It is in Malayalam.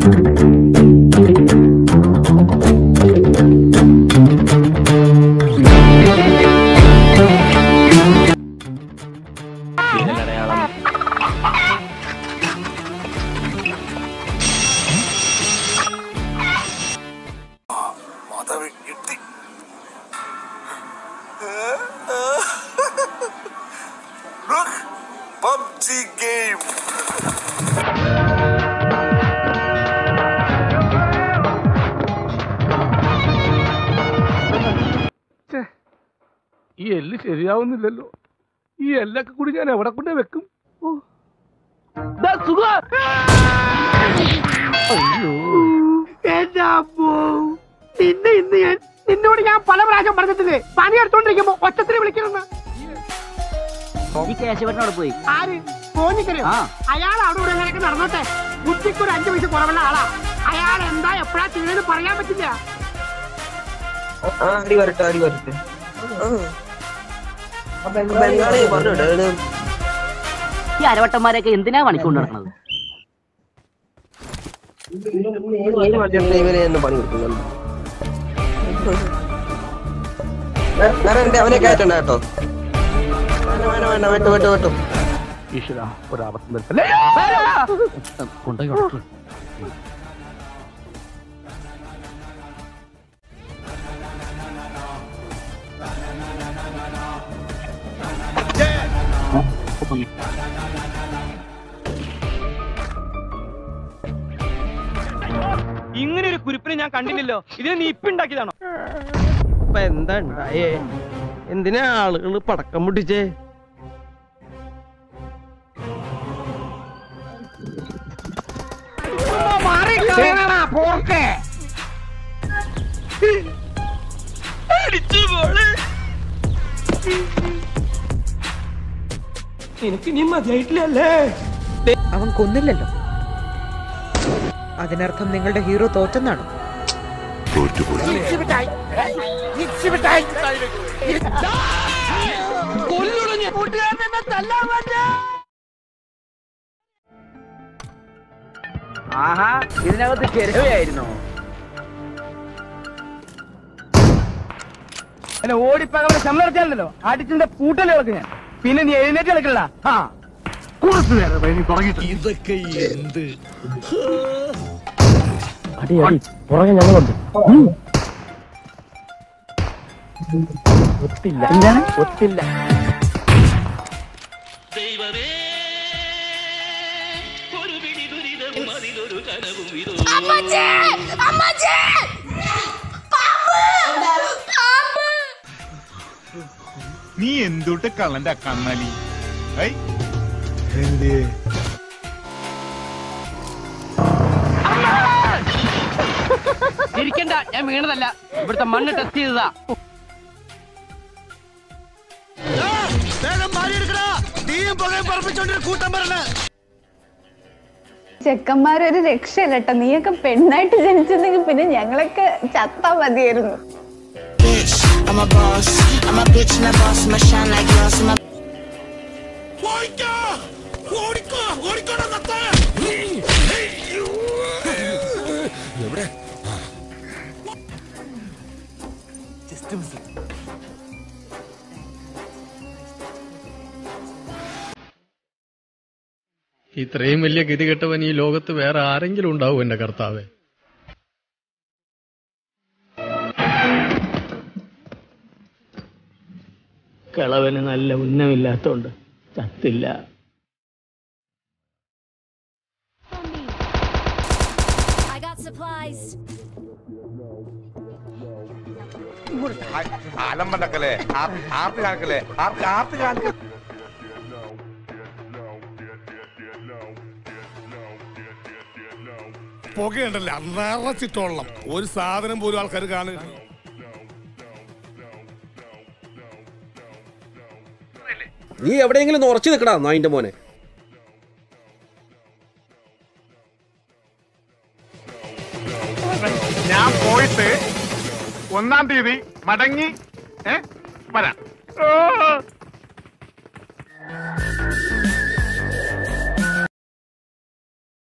പബ്ജി ഗെയിം ഈ എല്ല് ശരിയാവുന്നില്ലല്ലോ ഈ എല്ലൊക്കെ കൂടി ഞാൻ എവിടെ കൊണ്ടേ വെക്കും ഓ. ദാ സുഖാ. അയ്യോ എന്റെ അമ്മോ. നിന്നെ ഇന്ന് ഞാൻ നിന്നോട് ഞാൻ പല പ്രാവശ്യം പറഞ്ഞിട്ടില്ലേ പണി എടുത്തോണ്ടിരിക്കുമ്പോ ഒച്ചത്തിന് വിളിക്കണമെന്ന് ഈ കേശവനോട് പോയി ആര് പോന്നിക്കരോ ആ. അയാൾ അവിടെ ഇവിടെ ഇങ്ങനെയൊക്കെ നടന്നോട്ടെ ബുദ്ധിക്ക് ഒരു അഞ്ചു പൈസ കുറവുള്ള ആളാ അയാൾ എന്താ എപ്പോഴാ ചെയ്യുന്നത് പറയാൻ പറ്റില്ല അടി വരട്ടെ അടി വരട്ടെ ബംഗാളി പറഞ്ഞു ഈ അരവട്ടന്മാരെയൊക്കെ എന്തിനാ പണിക്കൊണ്ട് നടക്കുന്നത് ഇവരെ തന്നെ പണി കൊടുക്കുന്നുണ്ട് വേറെ അവനെ കയറ്റണ്ട കേട്ടോ വേണ്ട വേണ്ട വേണ്ട വെട്ടു വെട്ടു വെട്ടു ഈശ്വര ഒരാപത്തും വരുത്തല്ലേ കൊണ്ടുപോയി ഉടക്ക്. ഇങ്ങനെ ഒരു കുരിപ്പിനെ ഞാൻ കണ്ടില്ലല്ലോ ഇതിന് നീ ഇപ്പൊ ഉണ്ടാക്കിയതാണോ ഇപ്പൊ എന്താ ഉണ്ടായേ എന്തിനാ ആളുകൾ പടക്കം പൊട്ടിച്ചേ എനിക്ക് നീ മതിയായിട്ടില്ലല്ലേ അവൻ കൊന്നില്ലല്ലോ അതിനർത്ഥം നിങ്ങളുടെ ഹീറോ തോറ്റെന്നാണോ ആഹാ ഇതിനകത്ത് ചെരുവയായിരുന്നോ എന്നെ ഓടിപ്പകവനെ ശമ്പളം അടച്ചാലല്ലോ അടിച്ചിന്റെ പൂട്ടല് കളക്ക് ഞാൻ പിന്നെ നീ എഴുന്നേറ്റ് കളിക്കണ്ട ആ കുറച്ച് നേരം കഴിഞ്ഞ് തുടങ്ങിയിട്ട് അടി അടി പുറകെ ഞങ്ങളുണ്ട് ഒത്തില്ല എന്താണ് ഒത്തില്ല അമ്മച്ചേ അമ്മച്ചേ പാമ്പ് പാമ്പ് നീ എന്തുട്ട് കള്ളന്റെ കണ്ണാലി ഐ ഇരിക്കണ്ട ഞാൻ വീണതല്ല ഇവിടുത്തെ മണ്ണ് ടെസ്റ്റ് ചെയ്തതാ ചെക്കന്മാരൊരു രക്ഷയില്ല കേട്ടോ നീയൊക്കെ പെണ്ണായിട്ട് ജനിച്ചിരുന്നെങ്കിൽ പിന്നെ ഞങ്ങളൊക്കെ ചത്താ മതിയായിരുന്നു I'm a boss. I'm a bitch and a boss. I'ma shine like glass. I'm a ഇത്രയും വലിയ ഗതികെട്ടവൻ ഈ ലോകത്ത് വേറെ ആരെങ്കിലും ഉണ്ടാവും എന്റെ കർത്താവേ കിളവന് നല്ല ഉന്നമില്ലാത്തോണ്ട് ചത്തില്ല I got supplies. അലമ്പണ്ടക്കല്ലേ ആർത്ത് കാണിക്കല്ലേ ആർക്ക് ആർത്ത് കാണിക്കല്ലേ പുകയുണ്ടല്ലേ നിറച്ചിട്ടോളണം ഒരു സാധനം പോലും ആൾക്കാർ കാണുക നീ എവിടെയെങ്കിലും ഉറച്ചു നിൽക്കടാ നായിന്റെ മോനെ ഞാൻ പോയിട്ട് ഒന്നാം തീയതി മടങ്ങി ഏ വരാം ഓ